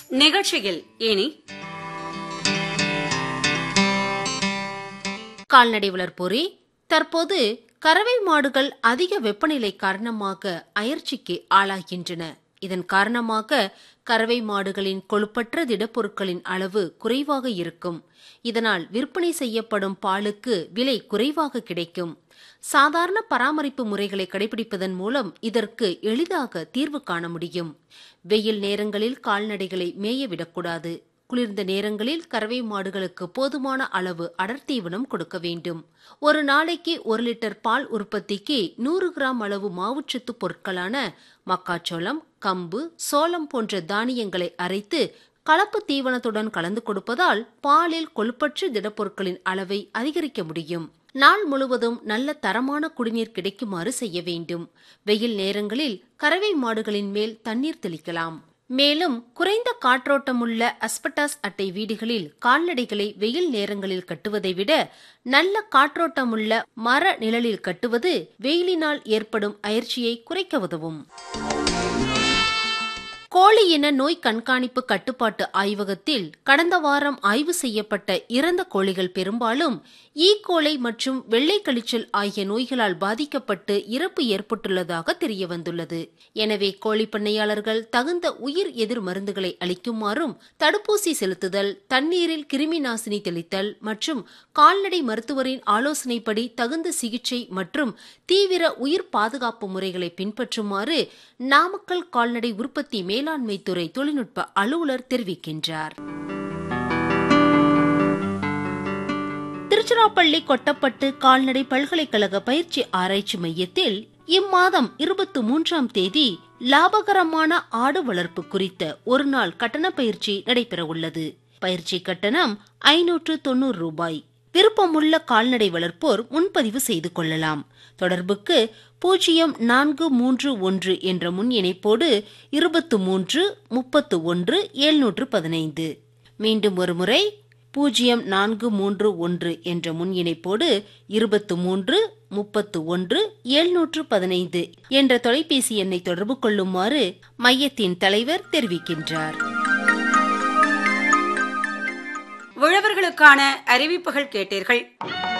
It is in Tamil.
நிகழ்ச்சியில் இனி கால்நடை வளர்ப்போரே தற்போது கறவை மாடுகள் அதிக வெப்பநிலை காரணமாக அயற்சிக்கு ஆளாகின்றன இதன் காரணமாக கறவை மாடுகளின் கொழுப்பற்ற திடப்பொருட்களின் அளவு குறைவாக இருக்கும் இதனால் விற்பனை செய்யப்படும் பாலுக்கு விலை குறைவாக கிடைக்கும் சாதாரண பராமரிப்பு முறைகளை கடைபிடிப்பதன் மூலம் இதற்கு எளிதாக தீர்வு காண முடியும் வெயில் நேரங்களில் கால்நடைகளை மேய விடக்கூடாது குளிர்ந்த நேரங்களில் கறவை மாடுகளுக்கு போதுமான அளவு அடர்த்தீவனம் கொடுக்க வேண்டும் ஒரு நாளைக்கு ஒரு லிட்டர் பால் உற்பத்திக்கு நூறு கிராம் அளவு மாவுச்சத்து பொருட்களான மக்காச்சோளம் கம்பு சோளம் போன்ற தானியங்களை அரைத்து கலப்பு தீவனத்துடன் கலந்து கொடுப்பதால் பாலில் கொழுப்பற்ற திடப்பொருட்களின் அளவை அதிகரிக்க முடியும் நாள் முழுவதும் நல்ல தரமான குடிநீர் கிடைக்குமாறு செய்ய வேண்டும் வெயில் நேரங்களில் கறவை மாடுகளின் மேல் தண்ணீர் தெளிக்கலாம் மேலும் குறைந்த காற்றோட்டமுள்ள அஸ்பட்டாஸ் அட்டை வீடுகளில் கால்நடைகளை வெயில் நேரங்களில் கட்டுவதை விட நல்ல காற்றோட்டமுள்ள மர நிழலில் கட்டுவது வெயிலினால் ஏற்படும் அயற்சியை குறைக்க உதவும் கோழி இன நோய் கண்காணிப்பு கட்டுப்பாட்டு ஆய்வகத்தில் கடந்த வாரம் ஆய்வு செய்யப்பட்ட இறந்த கோழிகள் பெரும்பாலும் ஈ கோலை மற்றும் வெள்ளை கழிச்சல் ஆகிய நோய்களால் பாதிக்கப்பட்டு இறப்பு ஏற்பட்டுள்ளதாக தெரியவந்துள்ளது எனவே கோழி பண்ணையாளர்கள் தகுந்த உயிர் எதிர் மருந்துகளை அளிக்குமாறும் தடுப்பூசி செலுத்துதல் தண்ணீரில் கிருமி நாசினி தெளித்தல் மற்றும் கால்நடை மருத்துவரின் ஆலோசனைப்படி தகுந்த சிகிச்சை மற்றும் தீவிர உயிர் பாதுகாப்பு முறைகளை பின்பற்றுமாறு நாமக்கல் கால்நடை உற்பத்தி மேலாண்மை துறை தொழில்நுட்ப அலுவலர் தெரிவிக்கின்றார் திருச்சிராப்பள்ளி கொட்டப்பட்டு கால்நடை பல்கலைக்கழக பயிற்சி ஆராய்ச்சி மையத்தில் இம்மாதம் இருபத்தி மூன்றாம் தேதி லாபகரமான ஆடு வளர்ப்பு குறித்த ஒரு நாள் கட்டண பயிற்சி நடைபெற உள்ளது பயிற்சி கட்டணம் ஐநூற்று தொண்ணூறு ரூபாய் விருப்பமுள்ள கால்நடை வளர்ப்போர் முன்பதிவு செய்து கொள்ளலாம் தொடர்புக்கு பூஜ்ஜியம் நான்கு மூன்று ஒன்று என்ற முன் இணைப்போடு இருபத்து மூன்று முப்பத்து ஒன்று எழுநூற்று பதினைந்து மீண்டும் ஒருமுறை பூஜ்ஜியம் நான்கு மூன்று ஒன்று என்ற முன் இணைப்போடு இருபத்து மூன்று முப்பத்து ஒன்று எழுநூற்று பதினைந்து என்ற தொலைபேசி எண்ணை தொடர்பு கொள்ளுமாறு மையத்தின் தலைவர் தெரிவிக்கின்றார் உழவர்களுக்கான அறிவிப்புகள் கேட்டீர்கள்